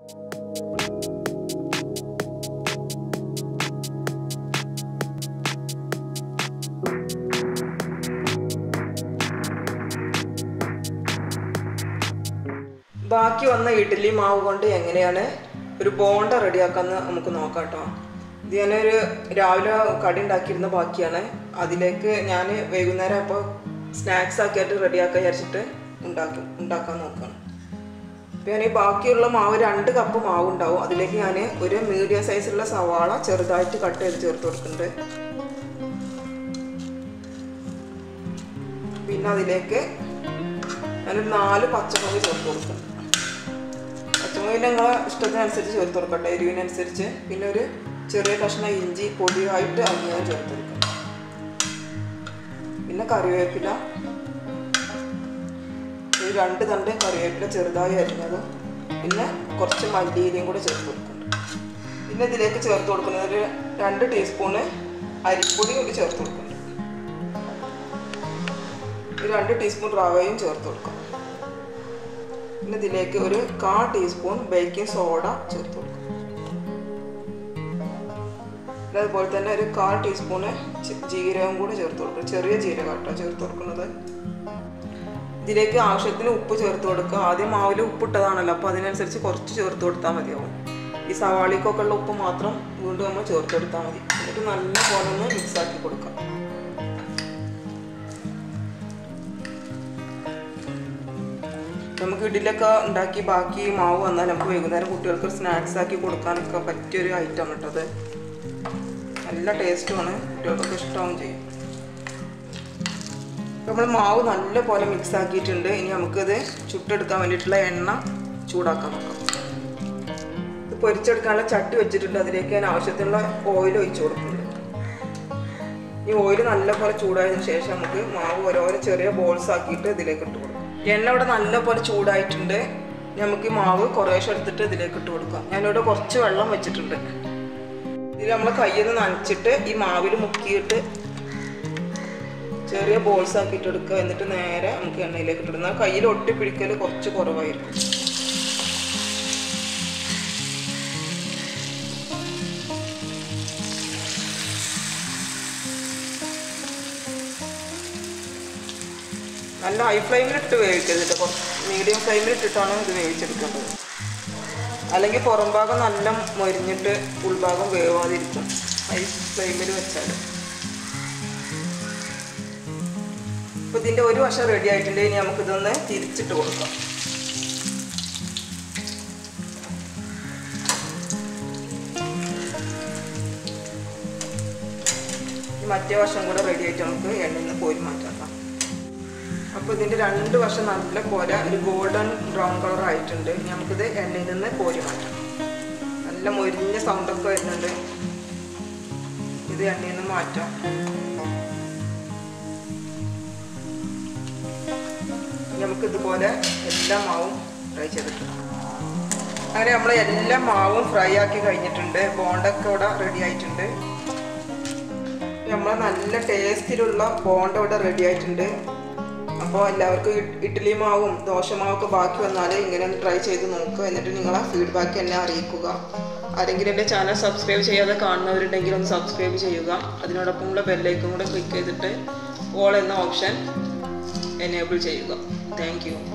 ബാക്കി വന്ന ഇഡ്ഡലി മാവ് കൊണ്ട് എങ്ങനെയാണ് ഒരു ബോണ്ട റെഡിയാക്കാന്ന് നമുക്ക് നോക്കാം കേട്ടോ ഇത് ഞാനൊരു രാവിലെ കടി ഉണ്ടാക്കിയിരുന്ന ബാക്കിയാണ് അതിലേക്ക് ഞാൻ വൈകുന്നേരം അപ്പോൾ സ്നാക്സ് ആക്കിയിട്ട് റെഡിയാക്കാൻ വിചാരിച്ചിട്ട് ഉണ്ടാക്കും ഉണ്ടാക്കാൻ നോക്കണം അപ്പോൾ ഞാൻ ഈ ബാക്കിയുള്ള മാവ് രണ്ട് കപ്പ് മാവ് ഉണ്ടാവും അതിലേക്ക് ഞാൻ ഒരു മീഡിയം സൈസിലുള്ള സവാള ചെറുതായിട്ട് കട്ട് ചെയ്ത് ചേർത്ത് കൊടുക്കുന്നുണ്ട് പിന്നെ അതിലേക്ക് ഞാനൊരു നാല് പച്ചമുളക് ചേർത്ത് കൊടുക്കുന്നുണ്ട് പച്ചമുളക് നിങ്ങളെ ഇഷ്ടത്തിനനുസരിച്ച് ചേർത്ത് കൊടുക്കട്ടെ എരിവിനനുസരിച്ച് പിന്നെ ഒരു ചെറിയ കഷ്ണം ഇഞ്ചി പൊടിയായിട്ട് അരിയാൻ ചേർത്ത് കൊടുക്കണം പിന്നെ കറിവേപ്പില ഒരു രണ്ട് തണ്ട് കറിവേപ്പില ചെറുതായി അരിഞ്ഞതും പിന്നെ കുറച്ച് മല്ലിയിലയും കൂടെ ചേർത്ത് കൊടുക്കുന്നുണ്ട് പിന്നെ ഇതിലേക്ക് ചേർത്ത് കൊടുക്കുന്നത് ഒരു രണ്ട് ടീസ്പൂണ് അരിപ്പൊടി കൂടി ചേർത്ത് കൊടുക്കുന്നുണ്ട് ഒരു രണ്ട് ടീസ്പൂൺ റവയും ചേർത്ത് കൊടുക്കാം പിന്നെ ഇതിലേക്ക് ഒരു കാ ടീസ്പൂൺ ബേക്കിംഗ് സോഡ ചേർത്ത് കൊടുക്കും പിന്നെ അതുപോലെ തന്നെ ഒരു കാൽ ടീസ്പൂണ് ജീരകം കൂടി ചേർത്ത് കൊടുക്കും ചെറിയ ജീരകം കേട്ടോ ചേർത്ത് കൊടുക്കുന്നത് ഇതിലേക്ക് ആവശ്യത്തിന് ഉപ്പ് ചേർത്ത് കൊടുക്കുക ആദ്യം മാവിൽ ഉപ്പിട്ടതാണല്ലോ അപ്പോൾ അതിനനുസരിച്ച് കുറച്ച് ചേർത്ത് കൊടുത്താൽ മതിയാവും ഈ സവാളിക്കൊക്കെ ഉള്ള ഉപ്പ് മാത്രം വീണ്ടും നമ്മൾ ചേർത്ത് കൊടുത്താൽ മതി എന്നിട്ട് നല്ല പോലെ ഒന്ന് മിക്സ് ആക്കി കൊടുക്കാം നമുക്ക് ഇഡ്ഡലിയൊക്കെ ഉണ്ടാക്കി ബാക്കി മാവ് വന്നാൽ നമുക്ക് വൈകുന്നേരം കുട്ടികൾക്ക് സ്നാക്സ് ആക്കി കൊടുക്കാനൊക്കെ പറ്റിയൊരു ഐറ്റം കേട്ടത് നല്ല ടേസ്റ്റുമാണ് കുട്ടികൾക്കൊക്കെ ഇഷ്ടമാവും ചെയ്യും നമ്മൾ മാവ് നല്ല പോലെ മിക്സ് ആക്കിയിട്ടുണ്ട് ഇനി നമുക്കിത് ചുട്ടെടുക്കാൻ വേണ്ടിയിട്ടുള്ള എണ്ണ ചൂടാക്കാൻ നോക്കാം ഇത് പൊരിച്ചെടുക്കാനുള്ള ചട്ടി വെച്ചിട്ടുണ്ട് അതിലേക്ക് ഞാൻ ആവശ്യത്തിനുള്ള ഓയിൽ ഒഴിച്ചു കൊടുക്കുന്നുണ്ട് ഈ ഓയിൽ നല്ലപോലെ ചൂടായതിനു ശേഷം നമുക്ക് മാവ് ഓരോരോ ചെറിയ ബോൾസ് ആക്കിയിട്ട് ഇതിലേക്ക് ഇട്ട് കൊടുക്കാം എണ്ണ ഇവിടെ നല്ലപോലെ ചൂടായിട്ടുണ്ട് നമുക്ക് ഈ മാവ് കുറേശ്ശെ എടുത്തിട്ട് ഇതിലേക്ക് ഇട്ട് കൊടുക്കാം ഞാനിവിടെ കുറച്ച് വെള്ളം വെച്ചിട്ടുണ്ട് ഇതിൽ നമ്മൾ കയ്യിൽ നിന്ന് നനച്ചിട്ട് ഈ മാവിൽ മുക്കിയിട്ട് ചെറിയ ബോൾസ് ആക്കിയിട്ട് എടുക്കുക എന്നിട്ട് നേരെ നമുക്ക് എണ്ണയിലേക്ക് ഇട്ടിടുന്ന കയ്യിൽ ഒട്ടിപ്പിടിക്കൽ കുറച്ച് കുറവായിരിക്കും നല്ല ഹൈ ഫ്ലെയിമിൽ ഇട്ട് വേവിക്കരുത് കുറച്ച് മീഡിയം ഫ്ലെയിമിൽ ഇട്ടിട്ടാണ് ഇത് വേവിച്ചെടുക്കേണ്ടത് അല്ലെങ്കിൽ പുറം ഭാഗം നല്ല മൊരിഞ്ഞിട്ട് ഉൾഭാഗം വേവാതിരിക്കും ഹൈ ഫ്ലെയിമിൽ വെച്ചാൽ അപ്പോൾ ഇതിൻ്റെ ഒരു വശം റെഡി ആയിട്ടുണ്ട് ഇനി നമുക്കിതൊന്ന് തിരിച്ചിട്ട് കൊടുക്കാം മറ്റേ വശം കൂടെ റെഡി ആയിട്ട് നമുക്ക് എണ്ണയിൽ നിന്ന് കോരി മാറ്റാം അപ്പോൾ ഇതിൻ്റെ രണ്ട് വശം നല്ല പോലെ ഒരു ഗോൾഡൻ ബ്രൗൺ കളർ ആയിട്ടുണ്ട് ഇനി നമുക്കിത് എണ്ണയിൽ നിന്ന് കോരി മാറ്റാം നല്ല മൊരിഞ്ഞ സൗണ്ടൊക്കെ വരുന്നുണ്ട് ഇത് എണ്ണയിൽ നിന്ന് മാറ്റാം നമുക്ക് ഇതുപോലെ എല്ലാ മാവും ഫ്രൈ ചെയ്തിട്ടുണ്ട് അങ്ങനെ നമ്മൾ എല്ലാ മാവും ഫ്രൈ ആക്കി കഴിഞ്ഞിട്ടുണ്ട് ബോണ്ടൊക്കെ ഇവിടെ റെഡി ആയിട്ടുണ്ട് നമ്മൾ നല്ല ടേസ്റ്റിലുള്ള ബോണ്ട ഇവിടെ റെഡി ആയിട്ടുണ്ട് അപ്പോൾ എല്ലാവർക്കും ഇഡ്ഡലി മാവും ദോശമാവൊക്കെ ബാക്കി വന്നാൽ ഇങ്ങനെ ഒന്ന് ട്രൈ ചെയ്ത് നോക്കുക എന്നിട്ട് നിങ്ങളെ ഫീഡ്ബാക്ക് എന്നെ അറിയിക്കുക ആരെങ്കിലും എൻ്റെ ചാനൽ സബ്സ്ക്രൈബ് ചെയ്യാതെ കാണുന്നവരുണ്ടെങ്കിൽ ഒന്ന് സബ്സ്ക്രൈബ് ചെയ്യുക അതിനോടൊപ്പമുള്ള ബെല്ലൈക്കും കൂടെ ക്ലിക്ക് ചെയ്തിട്ട് ഓൾ എന്ന ഓപ്ഷൻ എനേബിൾ ചെയ്യുക താങ്ക്